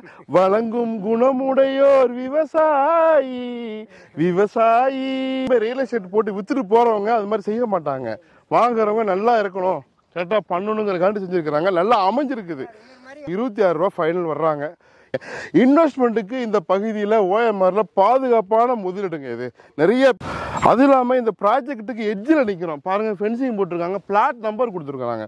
வழங்கும் குணமுடையோர் விவசாயி விவசாயி ரியல் எஸ்டேட் போட்டு வித்துட்டு போறவங்க அது மாதிரி செய்ய மாட்டாங்க வாங்குறவங்க நல்லா இருக்கணும் கரெக்டா பண்ணணுங்கிறக்காண்டி செஞ்சிருக்கிறாங்க நல்லா அமைஞ்சிருக்குது இருபத்தி ஆறு ரூபா ஃபைனல் வர்றாங்க இன்வெஸ்ட்மெண்ட்டுக்கு இந்த பகுதியில் ஓஎம்ஆர்ல பாதுகாப்பான முதலீடுங்க இது நிறைய அது இல்லாமல் இந்த ப்ராஜெக்ட்டுக்கு எட்ஜில் நிற்கிறோம் பாருங்க ஃபென்சிங் போட்டிருக்காங்க பிளாட் நம்பர் கொடுத்துருக்காங்க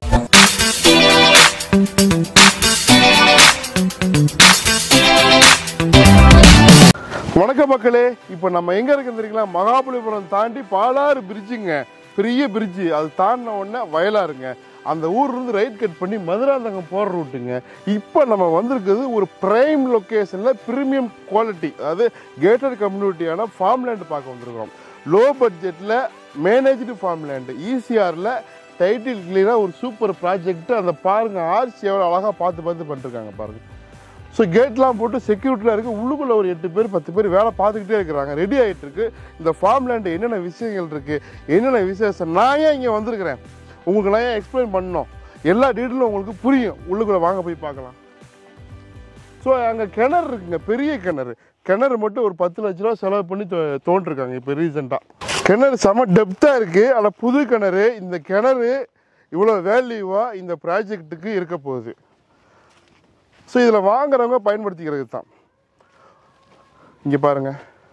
வணக்க மக்களே இப்போ நம்ம எங்க இருக்குன்னு தெரியுங்களா மகாபலிபுரம் தாண்டி பாலாறு பிரிட்ஜுங்க பெரிய பிரிட்ஜு அது தாண்டின உடனே வயலாருங்க அந்த ஊர்ல இருந்து ரைட் கட் பண்ணி மதுராந்தகம் போற ரூட்டுங்க இப்போ நம்ம வந்திருக்கிறது ஒரு பிரைம் லொக்கேஷன்ல பிரீமியம் குவாலிட்டி அதாவது கேட்டட் கம்யூனிட்டியான ஃபார்ம் லேண்ட் பார்க்க வந்திருக்கிறோம் லோ பட்ஜெட்ல மேனேஜ்டு ஃபார்ம் லேண்டு ஈசிஆர்ல டைட்டில் கிளியராக ஒரு சூப்பர் ப்ராஜெக்ட் அந்த பாருங்க ஆர்சி எவ்வளோ அழகாக பார்த்து பார்த்து பண்ணிருக்காங்க பாருங்க ஸோ கேட்லாம் போட்டு செக்யூரிட்டிலாம் இருக்குது உள்ளுக்குள்ளே ஒரு எட்டு பேர் பத்து பேர் வேலை பார்த்துக்கிட்டே இருக்கிறாங்க ரெடி ஆகிட்டு இருக்கு இந்த ஃபார்ம் லேண்டு என்னென்ன விஷயங்கள் இருக்குது என்னென்ன விசேஷம் நான் ஏன் இங்கே வந்திருக்கிறேன் உங்களுக்கு நான் ஏன் எக்ஸ்பிளைன் பண்ணணும் எல்லா டீட்டெயிலும் உங்களுக்கு புரியும் உள்ளுக்குள்ளே வாங்க போய் பார்க்கலாம் ஸோ அங்கே கிணறு இருக்குங்க பெரிய கிணறு கிணறு மட்டும் ஒரு பத்து லட்ச ரூபா செலவு பண்ணி தோ- தோண்டிருக்காங்க இப்போ ரீசெண்டாக கிணறு செம டெப்த்தாக இருக்குது ஆனால் புது கிணறு இந்த கிணறு இவ்வளோ வேல்யூவாக இந்த ப்ராஜெக்ட்டுக்கு இருக்க போகுது ஸோ இதில் வாங்குறவங்க பயன்படுத்திக்கிறது தான் இங்கே பாருங்க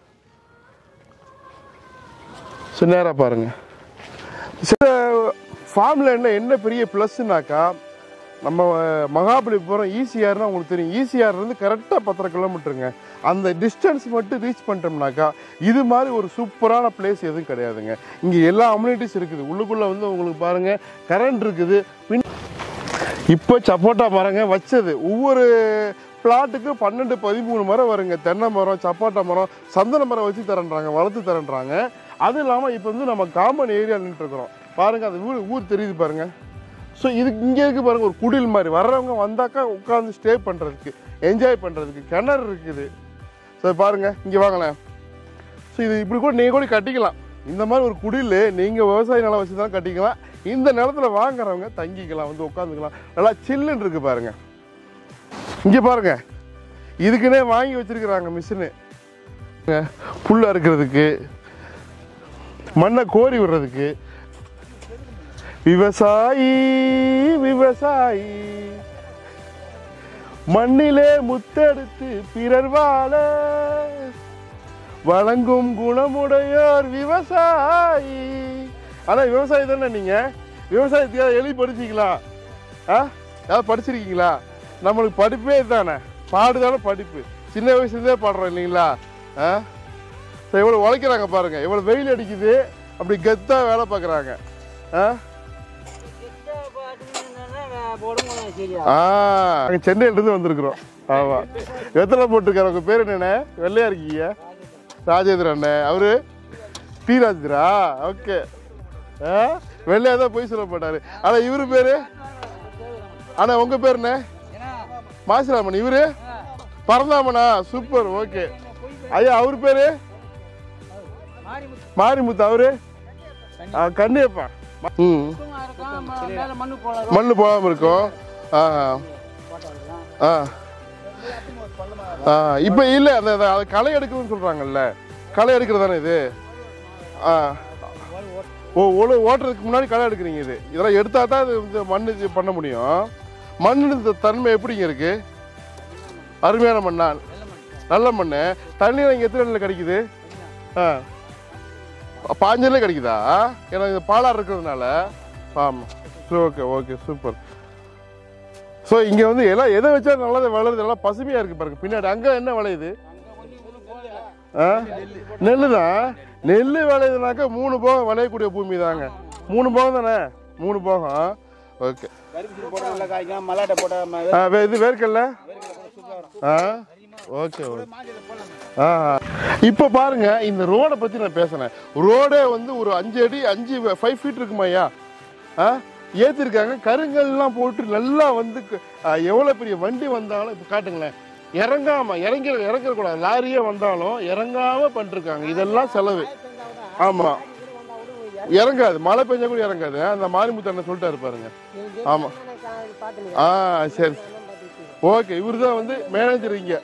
ஸோ நேராக பாருங்க சில ஃபார்ம் லேண்டில் என்ன பெரிய ப்ளஸ்னாக்கா நம்ம மகாபலிபுரம் ஈசிஆர்னு உங்களுக்கு தெரியும் ஈசிஆர் இருந்து கரெக்டாக பத்தரை கிலோமீட்டருங்க அந்த டிஸ்டன்ஸ் மட்டும் ரீச் பண்ணிட்டோம்னாக்கா இது மாதிரி ஒரு சூப்பரான பிளேஸ் எதுவும் கிடையாதுங்க இங்கே எல்லா அம்யூனிட்டிஸ் இருக்குது உள்ளுக்குள்ளே வந்து உங்களுக்கு பாருங்கள் கரண்ட் இருக்குது பின் இப்போ சப்போட்டா மரங்க வச்சது ஒவ்வொரு பிளாட்டுக்கு பன்னெண்டு பதிமூணு மரம் வருங்க தென்னை மரம் சப்போட்டா மரம் சந்தன மரம் வச்சு தரன்றாங்க வளர்த்து தரன்றாங்க அது இல்லாமல் இப்போ வந்து நம்ம காமன் ஏரியா இருக்கிறோம் பாருங்க அந்த ஊர் ஊர் தெரியுது பாருங்க ஸோ இதுக்கு இங்கே இருக்கு பாருங்க ஒரு குடில் மாதிரி வர்றவங்க வந்தாக்கா உட்காந்து ஸ்டே பண்ணுறதுக்கு என்ஜாய் பண்ணுறதுக்கு கிணறு இருக்குது ஸோ பாருங்க இங்கே வாங்களேன் ஸோ இது இப்படி கூட நீங்கள் கூட கட்டிக்கலாம் இந்த மாதிரி ஒரு குடில் நீங்கள் விவசாய நிலம் வச்சு தான் கட்டிக்கலாம் இந்த நிலத்துல வாங்குறவங்க தங்கிக்கலாம் வந்து உட்காந்துக்கலாம் நல்லா சில்லுன்னு இருக்கு பாருங்க இங்கே பாருங்க இதுக்குன்னே வாங்கி வச்சிருக்கிறாங்க மிஷினு புல் அறுக்கிறதுக்கு மண்ணை கோரி விடுறதுக்கு விவசாயி விவசாயி மண்ணிலே முத்தெடுத்து பிறர் வாழ வழங்கும் குணமுடையோர் விவசாயி ஆனா விவசாயி தானே நீங்க விவசாயத்துக்காக எழுதி படிச்சீங்களா ஆ யாராவது படிச்சிருக்கீங்களா நம்மளுக்கு படிப்பே இதுதானே பாடுதானே படிப்பு சின்ன வயசுலேருந்தே பாடுறோம் இல்லைங்களா ஆ ஸோ எவ்வளோ உழைக்கிறாங்க பாருங்க எவ்வளோ வெயில் அடிக்குது அப்படி கெத்தா வேலை பார்க்குறாங்க ஆ ஆ நாங்க சென்னையில இருந்து வந்திருக்கிறோம் ஆமா எத்தனை போட்டிருக்காரு உங்க பேர் என்னண்ணே வெள்ளையா இருக்கீங்க ராஜேந்திர அண்ணன் அவரு டி ராஜேந்திரா ஓகே வெள்ளையா தான் போய் சொல்ல மாட்டாரு ஆனா இவரு பேரு ஆனா உங்க பேர் என்ன மாசிராமன் இவரு பரந்தாமனா சூப்பர் ஓகே ஐயா அவர் பேரு மாரிமுத்து அவரு ஆ, கண்ணியப்பா ம் மண்ணு போகாம இருக்கும் ஆ ஆ ஆ இப்போ இல்லை அந்த அந்த- அது களை எடுக்கணும்னு சொல்றாங்கல்ல களை எடுக்கிறது தானே இது ஆ ஓ ஒழு ஓட்டுறதுக்கு முன்னாடி களை எடுக்கிறீங்க இது இதெல்லாம் எடுத்தா தான் இது வந்து மண் இது பண்ண முடியும் மண் இந்த தன்மை எப்படிங்க இருக்கு அருமையான மண்ணா நல்ல மண் தண்ணி இங்கே எத்தனை நாளில் கிடைக்குது ஆ பாஞ்சலே கிடைக்குதா ஏன்னா இது பாலாறு இருக்கிறதுனால ஆமாம் சரி ஓகே ஓகே சூப்பர் ஸோ இங்கே வந்து எல்லாம் எதை வச்சா நல்லது வளருது எல்லாம் பசுமையாக இருக்கு பாருங்க பின்னாடி அங்கே என்ன விளையுது ஆ நெல்லு தான் நெல் விளையுதுனாக்கா மூணு போகம் விளையக்கூடிய பூமி தாங்க மூணு போகம் தானே மூணு போகம் ஓகே கருப்பு போட்டா நல்லா காய்க்கும் மல்லாட்டை போட்டா ம- ஆ வே- இது வேர்க்கல்ல ஆ ஓகே ஓகே ஆ இப்போ பாருங்க இந்த ரோடை பத்தி நான் பேசுனேன் ரோடே வந்து ஒரு அஞ்சு அடி அஞ்சு ஃபைவ் ஃபீட் இருக்குமா ஐயா ஆ ஏத்திருக்காங்க கருங்கல்லாம் போட்டு நல்லா வந்து க- ஆ, எவ்வளவு பெரிய வண்டி வந்தாலும் இப்போ காட்டுங்களேன் இறங்காம இறங்கி இறங்கக்கூடாது லாரியே வந்தாலும் இறங்காம பண்ணிருக்காங்க இதெல்லாம் செலவு ஆமா இறங்காது மழை பெஞ்சா கூட இறங்காது அந்த மாரிமுத்து அண்ணன் சொல்லிட்டாரு பாருங்க ஆமா ஆ சரி ஓகே இவர் தான் வந்து மேனேஜர் இங்க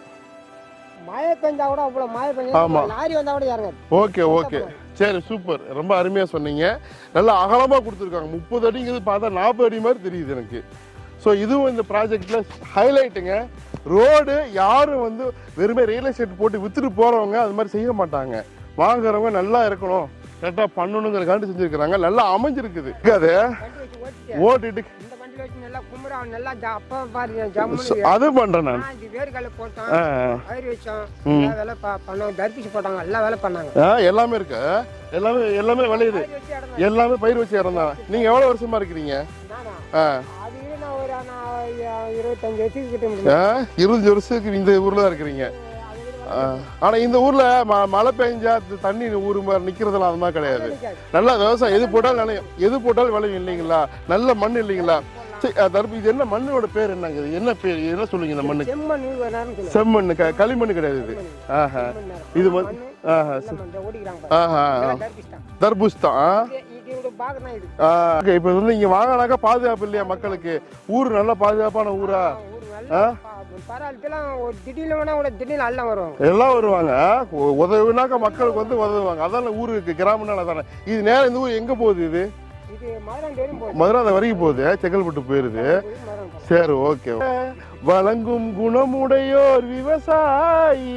மழை பெஞ்சா கூட அவ்வளோ மழை ஆமா. பெஞ்சா லாரி வந்தா கூட இறங்காது ஓகே ஓகே சரி சூப்பர் ரொம்ப அருமையா சொன்னீங்க நல்லா அகலமா கொடுத்துருக்காங்க முப்பது அடிங்கிறது பார்த்தா நாற்பது அடி மாதிரி தெரியுது எனக்கு ஸோ இதுவும் இந்த ப்ராஜெக்ட்ல ஹைலைட்டுங்க ரோடு யாரும் வந்து வெறுமே ரியல் எஸ்டேட் போட்டு வித்துட்டு போறவங்க அது மாதிரி செய்ய மாட்டாங்க வாங்குறவங்க நல்லா இருக்கணும் கரெக்டாக பண்ணணுங்கிறக்காண்டி செஞ்சுருக்கிறாங்க நல்லா அமைஞ்சிருக்குது அது வண்டி வச்சு ஓட்டிட்டு ஓட்டிட்டு இந்த வண்டியில் வச்சு நல்லா கும்புறா நல்லா ஜா- அப்பா பாரு ஜம்முன்னு So, அது பண்றேன் நான் அஞ்சு வேர்க்கடலை போட்டோம் ஆ, பயிர் வச்சோம் எல்லா வேலை ப- பண்ணோம் தர்பிச்சு போட்டாங்க எல்லா வேலை பண்ணாங்க ஆ, எல்லாமே இருக்கு எல்லாமே எல்லாமே விளையுது பயிர் வச்சு இடம் எல்லாமே பயிர் வச்சு இறந்தான் நீங்க எவ்வளவு வருஷமா இருக்கிறீங்க நானா ஆ, அது நான் ஒரு நான் இருபத்தஞ்சு வருஷத்துக்கு கிட்ட முடியும் ஆ, இருபது வருஷத்துக்கு இந்த ஊர்ல தான் இருக்கிறீங்க ஆ, ஆனா இந்த ஊர்ல ம- மழை பெஞ்சா த- தண்ணி ஊர் மாதிரி நிக்கிறதெல்லாம் அது மாதிரி கிடையாது நல்லா விவசாயம் எது போட்டாலும் நிலையும் எது போட்டாலும் விளையும் இல்லைங்களா நல்ல மண் இல்லைங்களா சரி அஹ், தர்பு இது என்ன மண்ணோட பேர் என்னங்க இது என்ன பேர் இது என்ன சொல்லுங்க இந்த மண்ணுக்கு செம்மண் நேரம் சொல்லுவாங்க செம்மண் க- களிமண் கிடையாது இது ஆஹா இது வந்து ஆஹா ச- ஓடிக்கிறாங்க ஆஹா தர்பிச்சிட்டாங்க தர்பூஸ் தான் ஆ? இது இதோட பாகம் தான் இது ஆ, okay, இப்ப வந்து இங்க வாங்கினாக்கா பாதுகாப்பு இல்லையா மக்களுக்கு ஊர் நல்ல பாதுகாப்பான ஊரா ஒரு நல்ல பா- பரவாயில்ல இதெல்லாம் ஒரு திடீர்னு வேணா கூட திடீர்னு எல்லாம் வருவாங்க எல்லாம் வருவாங்க உ- உதவினாக்கா மக்களுக்கு வந்து உதவுவாங்க அதான ஊருக்கு கிராமனால தானே இது நேரம் இந்த ஊர் எங்க போகுது இது இது மதுராண்டி வரையும் போகுது மதுரை வரைக்கும் போகுது செங்கல்பட்டு போயிருது மதுராண்டி போகுது. சரி ஓகே வழங்கும் குணமுடையோர் விவசாயி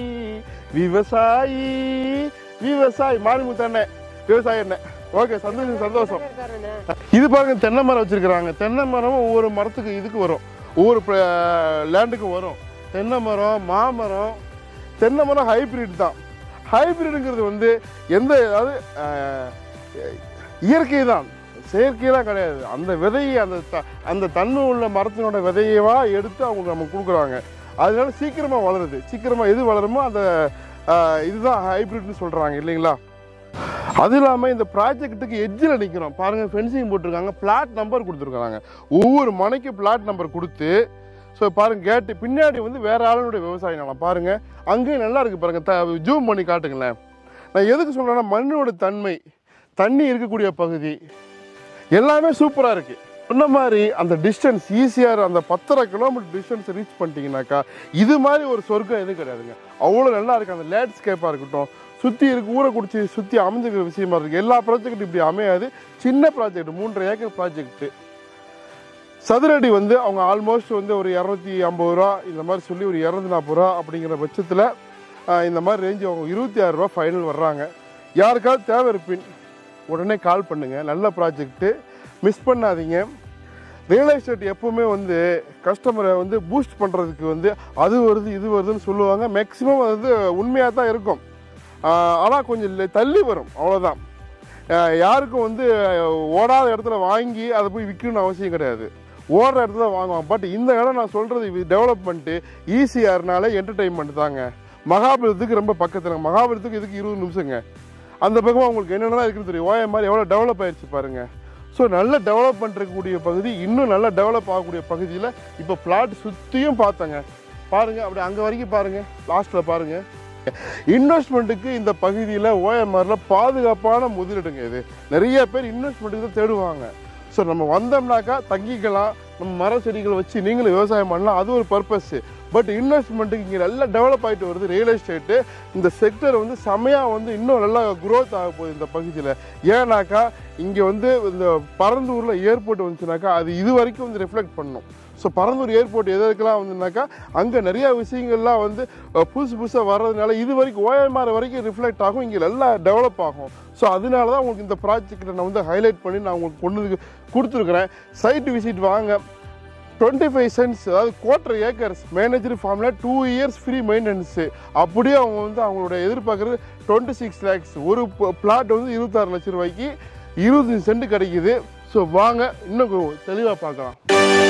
விவசாயி விவசாயி மாரிமுத்தண்ணே விவசாயி என்ன ஓகே சந்தோஷம் சந்தோஷம் சார் அண்ணே. இது பாருங்க தென்னை மரம் வச்சிருக்கிறாங்க தென்னை மரம் ஒவ்வொரு மரத்துக்கு இதுக்கு வரும் ஒவ்வொரு லேண்டுக்கு வரும் தென்னை மரம் மாமரம் தென்னை மரம் ஹைபிரிட் தான் ஹைபிரிடுங்கிறது வந்து எந்த அதாவது அஹ், இயற்கை தான் செயற்கையெல்லாம் கிடையாது அந்த விதையை அந்த த- அந்த தன்மை உள்ள மரத்தினோட விதையவா எடுத்து அவங்க நமக்கு கொடுக்குறாங்க அதனால சீக்கிரமா வளருது சீக்கிரமா எது வளருமோ அந்த அஹ், இதுதான் ஹைபிரிட்னு சொல்றாங்க இல்லைங்களா அது இல்லாமல் இந்த ப்ராஜெக்ட்டுக்கு எட்ஜில் நிற்கிறோம் பாருங்கள் ஃபென்சிங் போட்டிருக்காங்க பிளாட் நம்பர் கொடுத்துருக்காங்க ஒவ்வொரு மனைக்கு பிளாட் நம்பர் கொடுத்து ஸோ பாருங்க கேட்டு பின்னாடி வந்து வேற ஆளுடைய விவசாய நிலம் பாருங்க அங்கேயும் நல்லா இருக்கு பாருங்க த ஜூம் பண்ணி காட்டுங்களேன் நான் எதுக்கு சொல்றேன்னா மண்ணோட தன்மை தண்ணி இருக்கக்கூடிய பகுதி எல்லாமே சூப்பராக இருக்கு சொன்ன மாதிரி அந்த டிஸ்டன்ஸ் ஈஸியாக அந்த பத்தரை கிலோமீட்டர் டிஸ்டன்ஸ் ரீச் பண்ணிட்டீங்கன்னாக்கா இது மாதிரி ஒரு சொர்க்கம் எதுவும் கிடையாதுங்க அவ்வளோ நல்லா இருக்கு அந்த லேண்ட்ஸ்கேப்பாக இருக்கட்டும் சுற்றி இருக்கு ஊரை குடிச்சு சுற்றி அமைஞ்சிருக்கிற விஷயமா இருக்கு எல்லா ப்ராஜெக்டும் இப்படி அமையாது சின்ன ப்ராஜெக்ட் மூன்றரை ஏக்கர் ப்ராஜெக்ட் சதுரடி வந்து அவங்க ஆல்மோஸ்ட் வந்து ஒரு இரநூத்தி ஐம்பது ரூபா இந்த மாதிரி சொல்லி ஒரு இரநூத்தி நாற்பது ரூபா அப்படிங்கிற பட்சத்தில் இந்த மாதிரி ரேஞ்சு அவங்க இருபத்தி ஆறு ரூபா ஃபைனல் வர்றாங்க யாருக்காவது தேவை இருப்பின் உடனே கால் பண்ணுங்க நல்ல ப்ராஜெக்ட்டு மிஸ் பண்ணாதீங்க ரியல் எஸ்டேட் எப்பவுமே வந்து கஸ்டமரை வந்து பூஸ்ட் பண்ணுறதுக்கு வந்து அது வருது இது வருதுன்னு சொல்லுவாங்க மேக்ஸிமம் அது வந்து உண்மையாக தான் இருக்கும் ஆனால் கொஞ்சம் இல்லை தள்ளி வரும் அவ்வளோதான் ஆஹ் யாருக்கும் வந்து ஆஹ் ஓடாத இடத்துல வாங்கி அதை போய் விற்கணும்னு அவசியம் கிடையாது ஓடுற இடத்துல வாங்குவாங்க பட் இந்த இடம் நான் சொல்கிறது இது டெவலப்மெண்ட்டு ஈஸியாகனால என்டர்டெயின்மெண்ட் தாங்க மகாபலிபுரத்துக்கு ரொம்ப பக்கத்தில் மகாபலிபுரத்துக்கு இதுக்கு இருபது நிமிஷங்க அந்த பக்கமாக உங்களுக்கு என்னென்னலாம் இருக்குன்னு தெரியும் ஓய மாதிரி எவ்வளோ டெவலப் ஆயிடுச்சு பாருங்க ஸோ நல்ல டெவலப் பண்ணுறக்கூடிய பகுதி இன்னும் நல்லா டெவலப் ஆகக்கூடிய பகுதியில் இப்போ பிளாட் சுற்றியும் பார்த்தங்க பாருங்க அப்படி அங்கே வரைக்கும் பாருங்க லாஸ்ட்டில் பாருங்க இன்வெஸ்ட்மெண்ட்டுக்கு இந்த பகுதியில் ஓஎம்ஆர்ல பாதுகாப்பான முதலீடுங்க இது நிறைய பேர் இன்வெஸ்ட்மெண்ட்டுக்கு தான் தேடுவாங்க ஸோ நம்ம வந்தோம்னாக்கா தங்கிக்கலாம் நம்ம மர செடிகளை வச்சு நீங்களும் விவசாயம் பண்ணலாம் அது ஒரு பர்பஸ் பட் இன்வெஸ்ட்மெண்ட்டுக்கு இங்கே நல்லா டெவலப் ஆகிட்டு வருது ரியல் எஸ்டேட்டு இந்த செக்டர் வந்து செமையாக வந்து இன்னும் நல்லா growth ஆக போகுது இந்த பகுதியில் ஏன்னாக்கா இங்கே வந்து இந்த பரந்தூரில் ஏர்போர்ட் வந்துச்சுனாக்கா அது இது வரைக்கும் வந்து ரிஃப்ளெக்ட் பண்ணும் ஸோ பரந்தூர் ஏர்போர்ட் எது எதுக்கெல்லாம் வந்துனாக்கா அங்கே நிறைய விஷயங்கள்லாம் வந்து அஹ், புதுசு புதுசாக வர்றதுனால இது வரைக்கும் ஓஎம்ஆர் வரைக்கும் ரிஃப்ளெக்ட் ஆகும் இங்கே நல்லா டெவலப் ஆகும் ஸோ அதனால தான் உங்களுக்கு இந்த ப்ராஜெக்ட்டை நான் வந்து ஹைலைட் பண்ணி நான் உங்களுக்கு கொண்டு வந்து கொடுத்துருக்குறேன் சைட் விசிட் வாங்க டுவெண்ட்டி ஃபைவ் சென்ட்ஸ் அதாவது குவார்டர் ஏக்கர்ஸ் மேனேஜர் ஃபார்மில் டூ இயர்ஸ் ஃப்ரீ மெயின்டெனன்ஸு அப்படியே அவங்க வந்து அவங்களோட எதிர்பார்க்குறது டுவெண்ட்டி சிக்ஸ் லேக்ஸ் ஒரு பிளாட் வந்து இருபத்தாறு லட்சம் ரூபாய்க்கு இருபத்தஞ்சு சென்ட் கிடைக்குது ஸோ வாங்க இன்னும் தெளிவாக பார்க்கலாம்